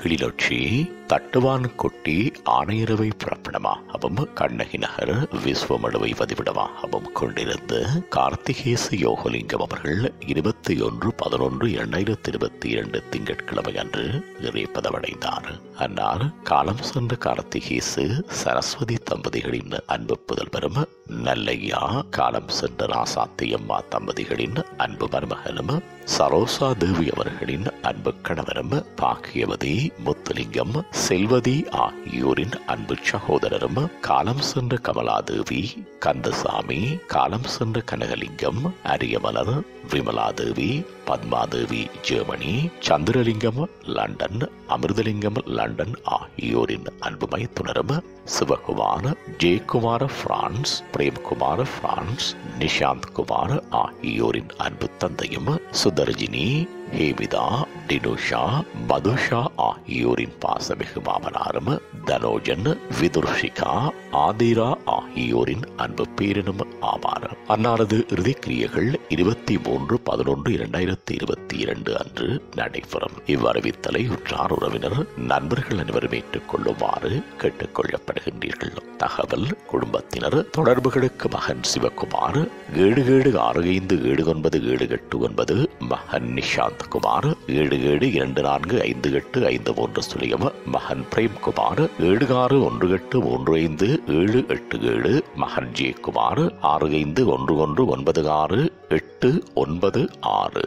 கிளிநொச்சி தட்டுவான் கொட்டி ஆணையரவை புறப்படமாகவும் கண்ணகி நகர் விஸ்வமடுவை பதிவிடமாகவும் கொண்டிருந்த கார்த்திகேச யோகலிங்கம் அவர்கள் இருபத்தி ஒன்று பதினொன்று இரண்டாயிரத்தி இருபத்தி இரண்டு திங்கட்கிழமை அன்று இறைப்பதமடைந்தார் அன்னார் காலம் சென்ற கார்த்திகேசு சரஸ்வதி தம்பதிகளின் அன்பு புதல்வரும் நல்லையா காலம் சென்ற ராசாத்தியம்மா தம்பதிகளின் அன்பு மருமகனும் சரோசா தேவி அவர்களின் அன்பு கணவரும் பாக்கியவதி முத்துலிங்கம் செல்வதி ஆகியோரின் அன்பு சகோதரரும் காலம் சென்ற கமலாதேவி கந்தசாமி காலம் சென்ற Kanagalingam Ariyamalar Vimaladevi Pathmadevi Germany Chandralingam London Amirthalingam London ஆகியோரின் அன்பு மைத்துனரும் சிவகுமார் ஜெயக்குமார் பிரான்ஸ் பிரேம்குமார் பிரான்ஸ் நிஷாந்த் குமார் ஆகியோரின் அன்பு தந்தையும் சுதர்ஜினி ஹேமிதா டினுஷா மதுஷா ஆகியோரின் பாசமிகு மாமனாரும் தனோஜன் விதுர்ஷிகா ஆதிரா ஆகியோரின் அன்பு பேரனும் ஆவார் அன்னாரது இறுதிக்கிரியைகள் இருபத்தி மூன்று பதினொன்று இரண்டாயிரத்தி இருபத்தி இரண்டு அன்று நடைபெறும் இவ்வறிவித்தலை உற்றார் உறவினர் நண்பர்கள் அனைவரும் ஏற்றுக்கொள்ளுமாறு கேட்டுக்கொள்ளப்படுகின்றீர்கள் தகவல் குடும்பத்தினர் தொடர்புகளுக்கு மகன் சிவகுமார் ஏழு ஏழு ஆறு ஐந்து ஏழு ஒன்பது ஏழு எட்டு ஒன்பது மகன் நிஷாந்த் குமார் ஏழு ஏழு இரண்டு நான்கு ஐந்து எட்டு ஐந்து மூன்று சுழியம் மகன் பிரேம்குமார் ஏழு ஆறு ஒன்று எட்டு மூன்று ஐந்து ஏழு எட்டு ஏழு மகன் ஜெயக்குமார் ஆறு ஐந்து ஒன்று ஒன்று ஒன்பது ஆறு எட்டு ஒன்பது ஆறு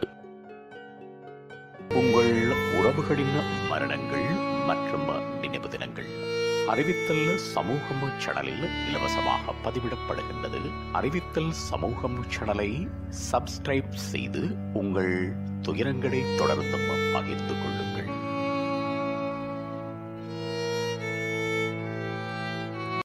உங்கள் உறவுகளின் மரணங்கள் மற்றும் நினைவு தினங்கள் அறிவித்தல் சமூகம் சேனலில் இலவசமாக பதிவிடப்படுகின்றது அறிவித்தல் சமூகம் சேனலை சப்ஸ்கிரைப் செய்து உங்கள் துயரங்களை தொடர்ந்தும் பகிர்ந்து கொள்ளுங்கள்